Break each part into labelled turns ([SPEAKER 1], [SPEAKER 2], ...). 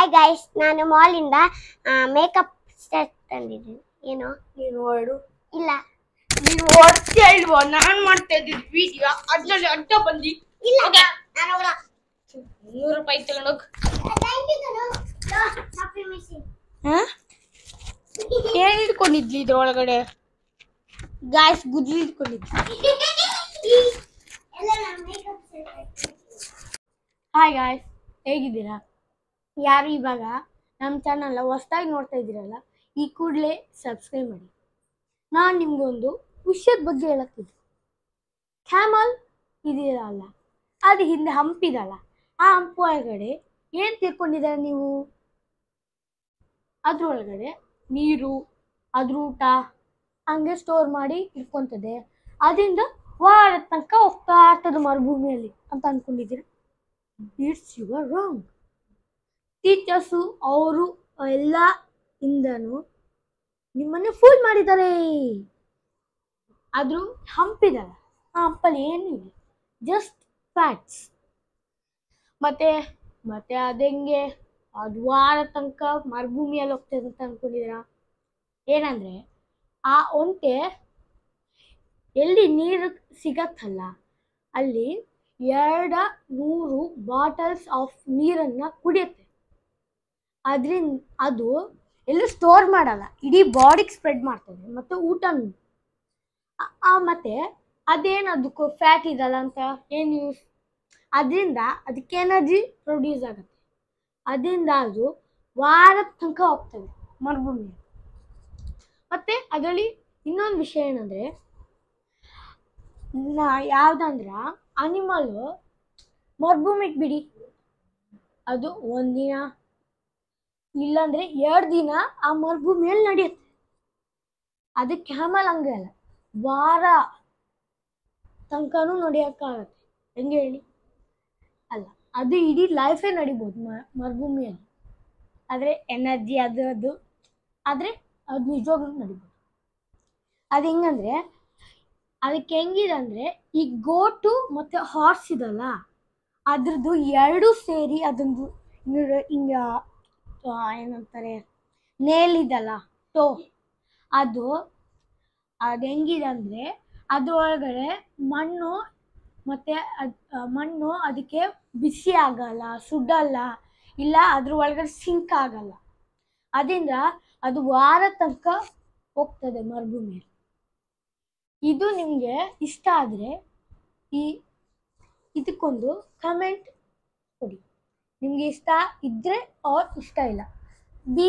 [SPEAKER 1] Hi guys ನಾನು ಮಾಲಿಂದ makeup set ತಂದಿದ್ದೀನಿ ಏನು
[SPEAKER 2] ನೀನು ಹೊರಡು
[SPEAKER 1] ಇಲ್ಲ
[SPEAKER 2] ನೀನು ಹೊಡ್ತೀಯ ಇಲ್ವೋ ನಾನ್ ಮಾಡ್ತಾ ಇದ್ದಿದ್ ವಿಡಿಯೋ ಅದ್ರಲ್ಲಿ ಅಡ್ಡ ಬಂದಿ
[SPEAKER 1] ಇಲ್ಲ
[SPEAKER 2] Okay.
[SPEAKER 1] ನಾನು ಹೋಗಲ್ಲ.
[SPEAKER 2] ನೂರು ರೂಪಾಯಿ ತಗೊಂಡೋಗ್
[SPEAKER 1] Thank you, ಕಣೋ. ಲೋ, coffee machine.
[SPEAKER 2] ಏನ್ ಇಟ್ಕೊಂಡಿದ್ಲಿ ಇದ್ರೊಳಗಡೆ ಗಾಯ್ಸ್ ಗುದ್ಲಿ ಇಟ್ಕೊಂಡಿದ್ಲಿ
[SPEAKER 1] ಎಲ್ಲ ನನ್ನ makeup set.
[SPEAKER 2] ಹಾಯ್ ಗಾಯ್ಸ್ ಹೇಗಿದ್ದೀರಾ ಯಾರು ಇವಾಗ ನಮ್ಮ ಚಾನಲ್ ಹೊಸ್ದಾಗಿ ನೋಡ್ತಾ ಇದ್ದೀರಲ್ಲ ಈ ಕೂಡಲೇ ಸಬ್ಸ್ಕ್ರೈಬ್ ಮಾಡಿ ನಾನು ನಿಮ್ಗೊಂದು ವಿಷಯದ ಬಗ್ಗೆ ಹೇಳಕ್ತಿದ್ದೆ ಕ್ಯಾಮಲ್ ಇದೆಯಲ್ಲ ಅದು ಹಿಂದೆ ಹಂಪಿದಲ್ಲ ಆ ಹಂಪು ಒಳಗಡೆ ಏನು ತಿಳ್ಕೊಂಡಿದ್ದಾರೆ ನೀವು ಅದ್ರೊಳಗಡೆ ನೀರು ಅದ್ರ ಊಟ ಹಂಗೆ ಸ್ಟೋರ್ ಮಾಡಿ ಇಟ್ಕೊಂತದೆ ಅದರಿಂದ ವಾರದ ತನಕ ಹೋಗ್ತಾ ಇರ್ತದೆ ಮರುಭೂಮಿಯಲ್ಲಿ ಅಂತ ಅನ್ಕೊಂಡಿದ್ದೀರಾ ಇಟ್ಸ್ ಯುವರ್ ರಾಂಗ್ ಟೀಚರ್ಸು ಅವರು ಎಲ್ಲ ಇಂದನು ನಿಮ್ಮನ್ನು ಫೂಲ್ ಮಾಡಿದ್ದಾರೆ ಆದರೂ ಹಂಪಿದಲ್ಲ ಆ ಹಂಪಲ್ಲಿ ಏನೂ ಇಲ್ಲ ಜಸ್ಟ್ ಫ್ಯಾಟ್ಸ್ ಮತ್ತೆ ಮತ್ತೆ ಅದೆಂಗೆ ಅದು ವಾರ ತನಕ ಮರುಭೂಮಿಯಲ್ಲಿ ಹೋಗ್ತದೆ ಅಂತ ಅನ್ಕೊಂಡಿದ್ದೀರಾ ಏನಂದ್ರೆ ಆ ಒಂಟೆ ಎಲ್ಲಿ ನೀರು ಸಿಗತ್ತಲ್ಲ ಅಲ್ಲಿ ಎರಡ ನೂರು ಬಾಟಲ್ಸ್ ಆಫ್ ನೀರನ್ನ ಕುಡಿಯುತ್ತೆ ಅದ್ರಿಂದ ಅದು ಎಲ್ಲೂ ಸ್ಟೋರ್ ಮಾಡಲ್ಲ ಇಡೀ ಬಾಡಿಗೆ ಸ್ಪ್ರೆಡ್ ಮಾಡ್ತದೆ ಮತ್ತು ಊಟನೂ ಆ- ಆ ಮತ್ತೆ ಅದೇನು ಅದಕ್ಕೂ ಫ್ಯಾಟ್ ಇದಲ್ಲ ಅಂತ ಏನು ಯೂಸ್ ಅದರಿಂದ ಅದಕ್ಕೆ ಎನರ್ಜಿ ಪ್ರೊಡ್ಯೂಸ್ ಆಗುತ್ತೆ ಅದರಿಂದ ಅದು ವಾರದ ತನಕ ಹೋಗ್ತದೆ ಮರುಭೂಮಿಯಲ್ಲಿ ಮತ್ತೆ ಅದರಲ್ಲಿ ಇನ್ನೊಂದು ವಿಷಯ ಏನಂದ್ರೆ ನಾ ಯಾವ್ದಂದ್ರ ಅನಿಮಲ್ ಮರುಭೂಮಿಗೆ ಬಿಡಿ ಅದು ಒಂದಿನ ಇಲ್ಲಾಂದ್ರೆ ಎರಡು ದಿನ ಆ ಮರುಭೂಮಿಯಲ್ಲಿ ನಡೆಯುತ್ತೆ ಅದು ಕ್ಯಾಮಲ್ ಹಂಗೆ ಅಲ್ಲ ವಾರ ತನಕನೂ ನಡೆಯೋಕ್ಕಾಗತ್ತೆ ಹೆಂಗೆ ಹೇಳಿ ಅಲ್ಲ ಅದು ಇಡೀ ಲೈಫೇ ನಡಿಬೋದು ಮ ಮರುಭೂಮಿಯಲ್ಲಿ ಆದರೆ ಎನರ್ಜಿ ಅದು ಅದು ಆದರೆ ಅದು ನಿಜವಾಗ್ಲೂ ನಡಿಬೋದು ಅದು ಹೆಂಗಂದ್ರೆ ಅದಕ್ಕೆ ಹೆಂಗಿದೆ ಅಂದರೆ ಈ ಗೋಟು ಮತ್ತು ಹಾರ್ಸ್ ಇದಲ್ಲ ಅದ್ರದ್ದು ಎರಡು ಸೇರಿ ಅದೊಂದು ಹಿಂಗೆ ಹಿಂಗೆ ಆ, ಏನಂತಾರೆ ನೇಲ್ ಇದಲ್ಲ ಟೋ ಅದು ಅದು ಹೆಂಗಿದೆ ಅಂದರೆ ಅದ್ರೊಳಗಡೆ ಮಣ್ಣು ಮತ್ತು ಅದು ಮಣ್ಣು ಅದಕ್ಕೆ ಬಿಸಿ ಆಗಲ್ಲ ಸುಡಲ್ಲ ಇಲ್ಲ ಅದ್ರ ಒಳಗಡೆ ಸಿಂಕ್ ಆಗಲ್ಲ ಅದರಿಂದ ಅದು ವಾರ ತನಕ ಹೋಗ್ತದೆ ಮರುಭೂಮಿಯಲ್ಲಿ ಇದು ನಿಮಗೆ ಇಷ್ಟ ಆದರೆ ಈ ಇದಕ್ಕೊಂದು ಕಮೆಂಟ್ ಕೊಡಿ ನಿಮಗೆ ಇಷ್ಟ ಇದ್ದರೆ ಆರ್ ಇಷ್ಟ ಇಲ್ಲ ಬಿ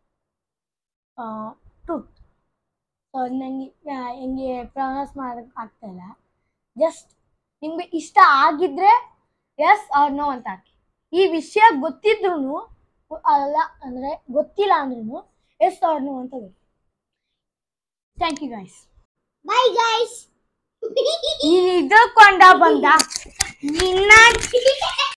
[SPEAKER 2] ಟ್ರೂತ್ ನನಗೆ ಹೆಂಗೆ ಪ್ರೊನೌನ್ಸ್ ಮಾಡೋಕ್ಕೆ ಆಗ್ತಾಯಿಲ್ಲ ಜಸ್ಟ್ ನಿಮಗೆ ಇಷ್ಟ ಆಗಿದ್ರೆ ಎಸ್ ಆರ್ ನೋ ಅಂತ ಹಾಕಿ ಈ ವಿಷಯ ಗೊತ್ತಿದ್ರೂ ಅಲ್ಲ ಅಂದರೆ ಗೊತ್ತಿಲ್ಲ ಅಂದ್ರೂ ಎಸ್ ಆರ್ ನೋ ಅಂತ ಬೇಕು thank you guys
[SPEAKER 1] Bye, guys.
[SPEAKER 2] ನೀನು ಇದಕ್ಕೊಂಡ ಬಂದ ನಿನ್ನ